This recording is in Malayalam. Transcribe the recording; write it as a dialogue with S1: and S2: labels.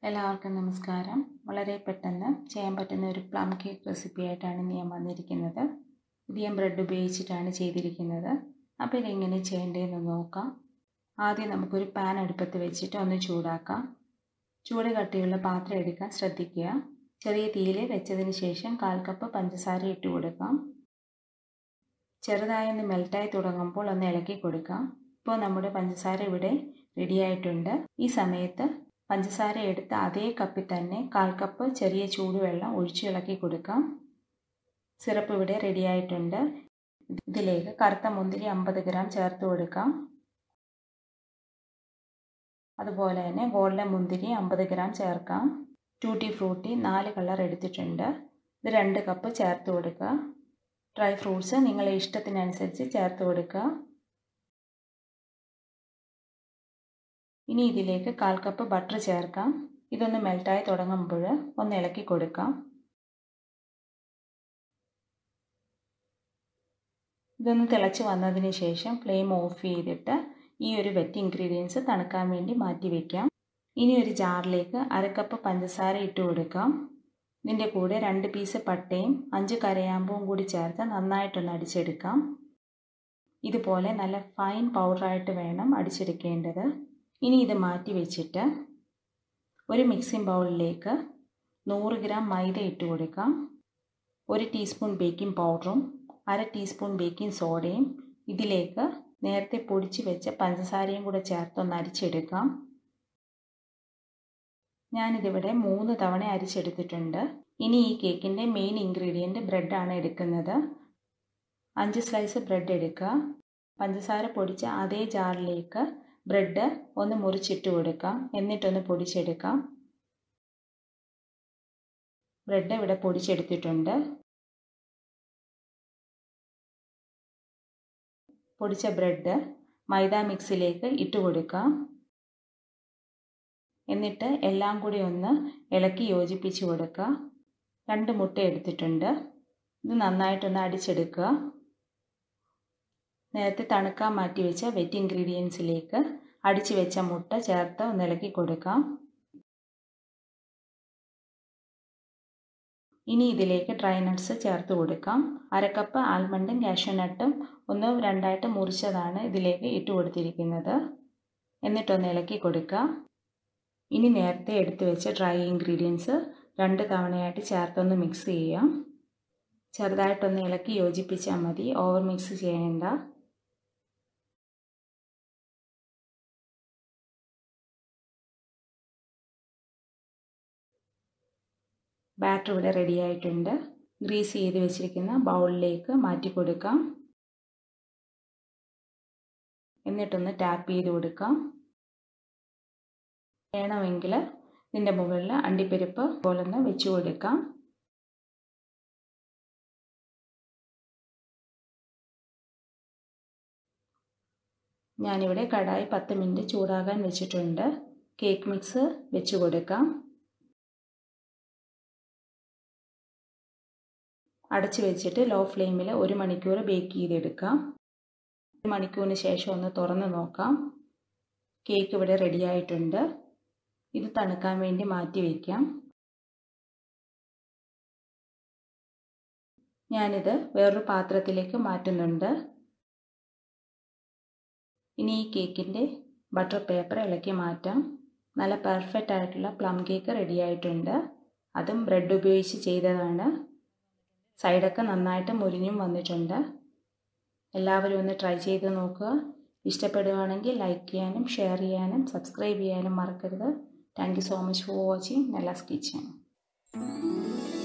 S1: എല്ലാവർക്കും നമസ്കാരം വളരെ പെട്ടെന്ന് ചെയ്യാൻ പറ്റുന്ന ഒരു പ്ലം കേക്ക് റെസിപ്പി ആയിട്ടാണ് ഇന്ന് ഞാൻ വന്നിരിക്കുന്നത് ഇത് ഞാൻ ബ്രെഡ് ഉപയോഗിച്ചിട്ടാണ് ചെയ്തിരിക്കുന്നത് അപ്പോൾ ഇതെങ്ങനെ ചെയ്യേണ്ടതെന്ന് നോക്കാം ആദ്യം നമുക്കൊരു പാൻ അടുപ്പത്ത് വെച്ചിട്ട് ഒന്ന് ചൂടാക്കാം ചൂട് കട്ടിയുള്ള പാത്രം എടുക്കാൻ ശ്രദ്ധിക്കുക ചെറിയ തീയിൽ വെച്ചതിന് ശേഷം കാൽ കപ്പ് പഞ്ചസാര ഇട്ട് കൊടുക്കാം ചെറുതായി ഒന്ന് മെൽറ്റായി തുടങ്ങുമ്പോൾ ഒന്ന് ഇളക്കി കൊടുക്കാം ഇപ്പോൾ നമ്മുടെ പഞ്ചസാര ഇവിടെ റെഡിയായിട്ടുണ്ട് ഈ സമയത്ത് പഞ്ചസാര എടുത്ത അതേ കപ്പിൽ തന്നെ കാൽ കപ്പ് ചെറിയ ചൂടുവെള്ളം ഒഴിച്ചു ഇളക്കി കൊടുക്കാം സിറപ്പ് ഇവിടെ റെഡിയായിട്ടുണ്ട് ഇതിലേക്ക് കറുത്ത മുന്തിരി അമ്പത് ഗ്രാം ചേർത്ത് കൊടുക്കാം അതുപോലെ തന്നെ ഗോൾഡൻ മുന്തിരി അമ്പത് ഗ്രാം ചേർക്കാം ടൂട്ടി ഫ്രൂട്ടി നാല് കളർ എടുത്തിട്ടുണ്ട് ഇത് രണ്ട് കപ്പ് ചേർത്ത് കൊടുക്കുക ഡ്രൈ ഫ്രൂട്ട്സ് നിങ്ങളെ ഇഷ്ടത്തിനനുസരിച്ച് ചേർത്ത് കൊടുക്കുക ഇനി ഇതിലേക്ക് കാൽ കപ്പ് ബട്ടർ ചേർക്കാം ഇതൊന്ന് മെൽറ്റായി തുടങ്ങുമ്പോൾ ഒന്ന് ഇളക്കി കൊടുക്കാം ഇതൊന്ന് തിളച്ച് വന്നതിന് ശേഷം ഫ്ലെയിം ഓഫ് ചെയ്തിട്ട് ഈ ഒരു വെറ്റ് ഇൻഗ്രീഡിയൻസ് തണുക്കാൻ വേണ്ടി മാറ്റി വയ്ക്കാം ഇനി ഒരു ജാറിലേക്ക് അരക്കപ്പ് പഞ്ചസാര ഇട്ട് കൊടുക്കാം ഇതിൻ്റെ കൂടെ രണ്ട് പീസ് പട്ടയും അഞ്ച് കരയാമ്പും കൂടി ചേർത്ത് നന്നായിട്ടൊന്ന് അടിച്ചെടുക്കാം ഇതുപോലെ നല്ല ഫൈൻ പൗഡറായിട്ട് വേണം അടിച്ചെടുക്കേണ്ടത് ഇനി ഇത് മാറ്റി വെച്ചിട്ട് ഒരു മിക്സിംഗ് ബൗളിലേക്ക് നൂറ് ഗ്രാം മൈദ ഇട്ട് കൊടുക്കാം ഒരു ടീസ്പൂൺ ബേക്കിംഗ് പൗഡറും അര ടീസ്പൂൺ ബേക്കിംഗ് സോഡയും ഇതിലേക്ക് നേരത്തെ പൊടിച്ച് വെച്ച പഞ്ചസാരയും കൂടെ ചേർത്തൊന്ന് അരിച്ചെടുക്കാം ഞാനിതിവിടെ മൂന്ന് തവണ അരിച്ചെടുത്തിട്ടുണ്ട് ഇനി ഈ കേക്കിൻ്റെ മെയിൻ ഇൻഗ്രീഡിയൻറ്റ് ബ്രെഡാണ് എടുക്കുന്നത് അഞ്ച് സ്ലൈസ് ബ്രെഡ് എടുക്കുക പഞ്ചസാര പൊടിച്ച അതേ ജാറിലേക്ക് ബ്രെഡ് ഒന്ന് മുറിച്ചിട്ട് കൊടുക്കാം എന്നിട്ടൊന്ന് പൊടിച്ചെടുക്കാം ബ്രെഡ് ഇവിടെ പൊടിച്ചെടുത്തിട്ടുണ്ട് പൊടിച്ച ബ്രെഡ് മൈദ മിക്സിലേക്ക് ഇട്ട് കൊടുക്കാം എന്നിട്ട് എല്ലാം കൂടി ഒന്ന് ഇളക്കി യോജിപ്പിച്ച് കൊടുക്കുക രണ്ട് മുട്ട എടുത്തിട്ടുണ്ട് ഇത് നന്നായിട്ടൊന്ന് അടിച്ചെടുക്കുക നേരത്തെ തണുക്കാൻ മാറ്റി വെച്ച വെറ്റ് ഇൻഗ്രീഡിയൻസിലേക്ക് അടിച്ചു വെച്ച മുട്ട ചേർത്ത് ഒന്ന് ഇളക്കി കൊടുക്കാം ഇനി ഇതിലേക്ക് ഡ്രൈ നട്ട്സ് ചേർത്ത് കൊടുക്കാം അരക്കപ്പ് ആൽമണ്ടും കാഷ്യൂനട്ടും ഒന്ന് രണ്ടായിട്ട് മുറിച്ചതാണ് ഇതിലേക്ക് ഇട്ട് കൊടുത്തിരിക്കുന്നത് എന്നിട്ടൊന്ന് ഇളക്കി കൊടുക്കുക ഇനി നേരത്തെ എടുത്തു വെച്ച ഡ്രൈ ഇൻഗ്രീഡിയൻസ് രണ്ട് തവണയായിട്ട് ചേർത്തൊന്ന് മിക്സ് ചെയ്യാം ചെറുതായിട്ടൊന്ന് ഇളക്കി യോജിപ്പിച്ചാൽ മതി ഓവർ മിക്സ് ചെയ്യേണ്ട ബാറ്റർ ഇവിടെ റെഡി ആയിട്ടുണ്ട് ഗ്രീസ് ചെയ്ത് വെച്ചിരിക്കുന്ന ബൗളിലേക്ക് മാറ്റി കൊടുക്കാം എന്നിട്ടൊന്ന് ടാപ്പ് ചെയ്ത് കൊടുക്കാം വേണമെങ്കിൽ ഇതിൻ്റെ മുകളിൽ അണ്ടിപ്പരിപ്പ് പോലൊന്ന് വെച്ച് കൊടുക്കാം ഞാനിവിടെ കടായി പത്ത് മിനിറ്റ് ചൂടാകാൻ വെച്ചിട്ടുണ്ട് കേക്ക് മിക്സ് വെച്ച് കൊടുക്കാം അടച്ച് വെച്ചിട്ട് ലോ ഫ്ലെയിമിൽ ഒരു മണിക്കൂർ ബേക്ക് ചെയ്തെടുക്കാം ഒരു മണിക്കൂറിന് ശേഷം ഒന്ന് തുറന്ന് നോക്കാം കേക്ക് ഇവിടെ റെഡി ആയിട്ടുണ്ട് ഇത് തണുക്കാൻ വേണ്ടി മാറ്റി വയ്ക്കാം ഞാനിത് വേറൊരു പാത്രത്തിലേക്ക് മാറ്റുന്നുണ്ട് ഇനി ഈ കേക്കിൻ്റെ ബട്ടർ പേപ്പർ ഇളക്കി മാറ്റാം നല്ല പെർഫെക്റ്റ് ആയിട്ടുള്ള പ്ലം കേക്ക് റെഡി ആയിട്ടുണ്ട് അതും ബ്രെഡ് ഉപയോഗിച്ച് ചെയ്തതാണ് സൈഡൊക്കെ നന്നായിട്ട് മുരിഞ്ഞും വന്നിട്ടുണ്ട് എല്ലാവരും ഒന്ന് ട്രൈ ചെയ്ത് നോക്കുക ഇഷ്ടപ്പെടുകയാണെങ്കിൽ ലൈക്ക് ചെയ്യാനും ഷെയർ ചെയ്യാനും സബ്സ്ക്രൈബ് ചെയ്യാനും മറക്കരുത് thank you so much for watching Nella's kitchen